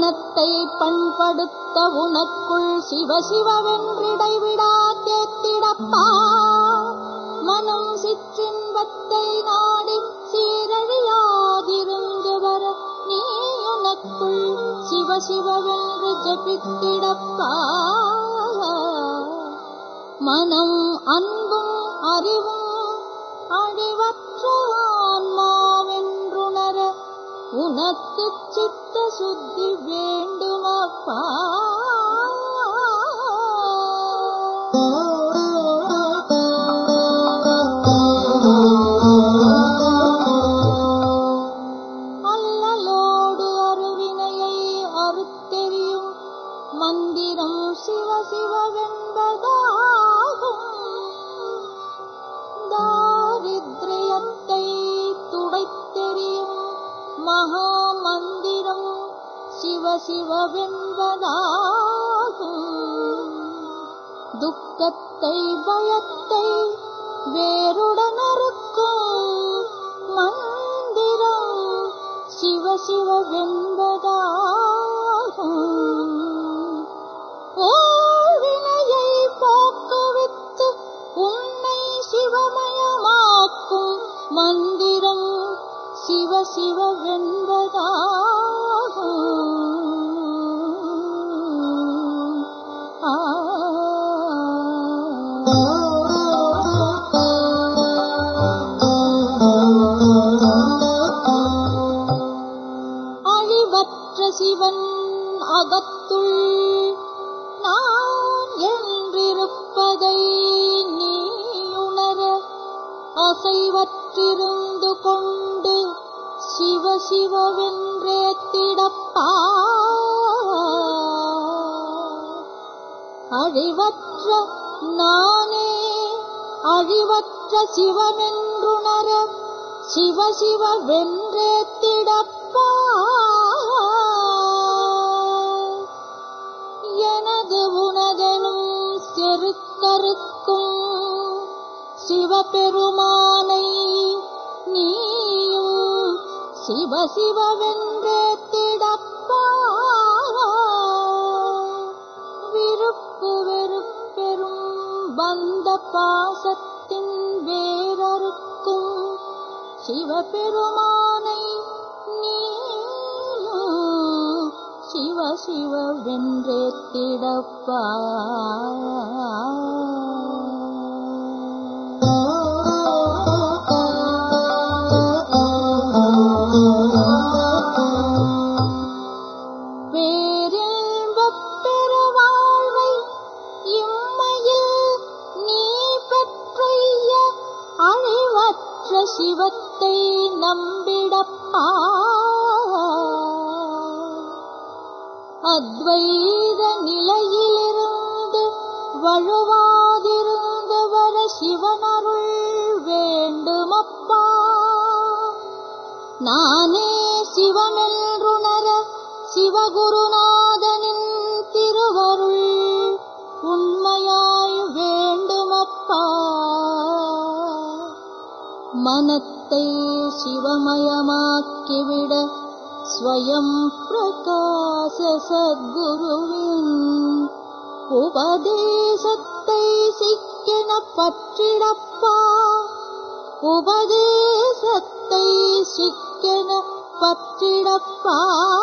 மனத்தை பண்படுத்த உனக்குள் சிவ சிவவென்றிடைவிடா தேத்திடப்பா மனம் சிற்றின்பத்தை நாடி சீரழியாதிருந்து வர நீ உனக்குள் சிவ சிவவென்று ஜபித்திடப்பா மனம் அன்பும் அறிவும் அழிவற்ற ஆன்மாவென்றுணர உனக்கு சித்த சுத்தி வேண்டுமப்பா அல்லலோடு அருவினையை அறுத்தெறியும் மந்திரம் சிவ சிவவென்பதாகும் தாரித்ரியத்தை துடைத்தெறியும் மகா மந்திரம் சிவ சிவவென்பதாகும் துக்கத்தை பயத்தை வேருடன் அறுக்கும் மந்திரம் சிவ சிவவென்பதாகும் ஓழ்வினையை போக்குவித்து உன்னை சிவமயமாக்கும் மந்திரம் சிவ சிவவென்பதாகும் ஆ அழிவற்ற சிவன் அகத்துள் நான் என்றிருப்பதை நீ உணர அசைவற்றிருந்து கொண்டு சிவ சிவவென்றேத்திடப்பா அழிவற்ற நானே அழிவற்ற சிவமென்றுணர சிவ சிவ வென்றேத்திடப்பா எனது உனதெனும் செருக்கருக்கும் சிவபெருமானை நீயும் சிவ சிவவென்றேத்திடப்பா விருப்பு வெறுப்பெரும் பந்த பாசத்தின் வேறறுக்கும் சிவபெருமானை நீயும் சிவ சிவ வென்றேத்திடப்பா பேரின்பப் பெருவாழ்வை இம்மையில் நீ பெற்றொய்ய அழிவற்ற சிவத்தை நம்பிடப்பா அத்வைத நிலையிலிருந்து வழுவாதிருந்து வர சிவனருள் வேண்டுமப்பா நானே சிவமென்றுணர சிவகுருநாதனின் திருவருள் உண்மையாய் வேண்டுமப்பா மனத்தை சிவமயமாக்கிவிட ஸ்வயம் பிரகாச சத்குருவின் உபதேசத்தை சிக்கென பற்றிடப்பா உபதேசத்தை சிக்கென பற்றிடப்பா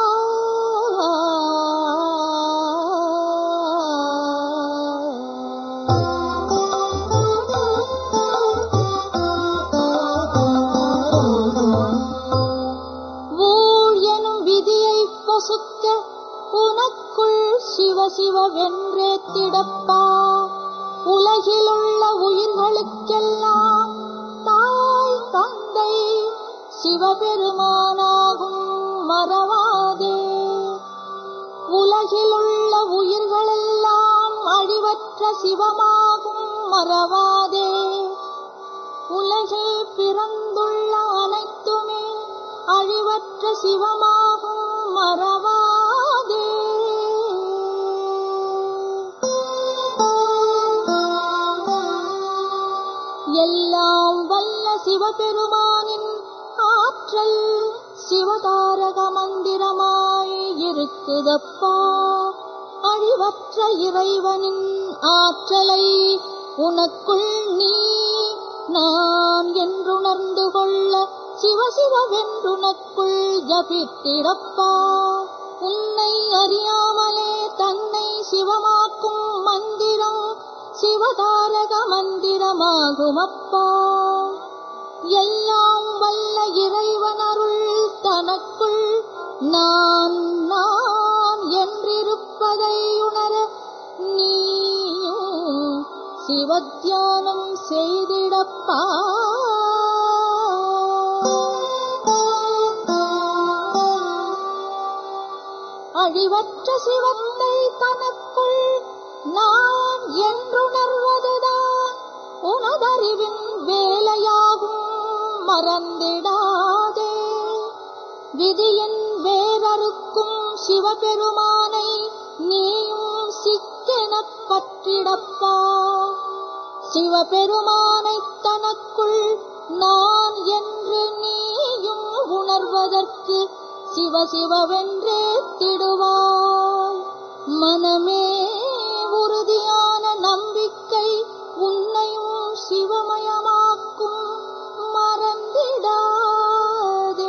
ஊழ் எனும் விதியை பொசுக்க உனக்குள் சிவ சிவ வென்றேத்திடப்பா உலகிலுள்ள உயிர்களுக்கெல்லாம் தாய் தந்தை சிவபெருமானாகும் மறவாதே உலகிலுள்ள உயிர்களெல்லாம் அழிவற்ற சிவமாகும் மறவாதே உலகில் பிறந்துள்ள அனைத்துமே அழிவற்ற சிவமாகும் மறவாதே எல்லாம் வல்ல சிவபெருமானின் ஆற்றல் சிவதாரக மந்திரமாய் இருக்கு விளங்குதப்பா அழிவற்ற இறைவனின் ஆற்றலை உனக்குள் நீ நான் என்றுணர்ந்து கொள்ள சிவசிவவென்றுனக்குள் ஜபித்திடப்பா உன்னை அறியாமலே தன்னை சிவமாக்கும் மந்திரம் சிவதாரக மந்திரமாகுமப்பா எல்லாம் வல்ல இறைவன் அருள் தனக்குள் நான் நான் என்றிருப்பதை உணர நீயும் சிவத்தியானம் செய்திடப்பா அழிவற்ற சிவத்தை தனக்குள் நான் என்றுணர்வதுதான் உனதறிவின் வேலையாகும் மறந்திடாதே விதியின் வேறறுக்கும் சிவபெருமானை நீயும் சிக்கெனப் பற்றிடப்பா சிவபெருமானை தனக்குள் நான் என்று நீயும் உணர்வதற்கு சிவ சிவவென்றே திடுவாய் மனமே உறுதியான நம்பிக்கை உன்னையும் சிவமயமாக்கும் மறந்திடாதே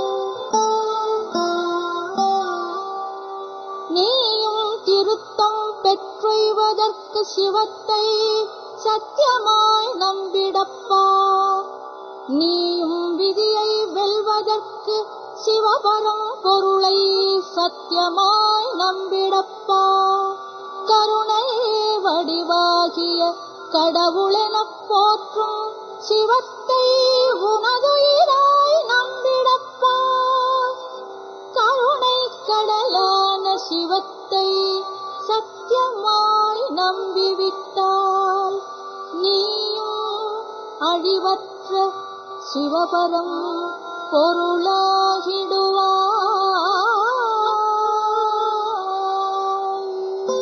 நீயும் திருத்தம் பெற்றொய்வதற்கு சிவத்தை சத்தியமாய் நம்பிடப்பா நீயும் விதியை வெல்வதற்கு சிவபரம் பொருளை சத்தியமாய் நம்பிடப்பா கருணை வடிவாகிய கடவுளெனப் போற்றும் சிவத்தை உனதுயிராய் நம்பிடப்பா கருணை கடலான சிவத்தை சத்தியமாய் நம்பிவிட்டால் நீயும் அழிவற்ற சிவபரம் பொருளாகிடுவாய்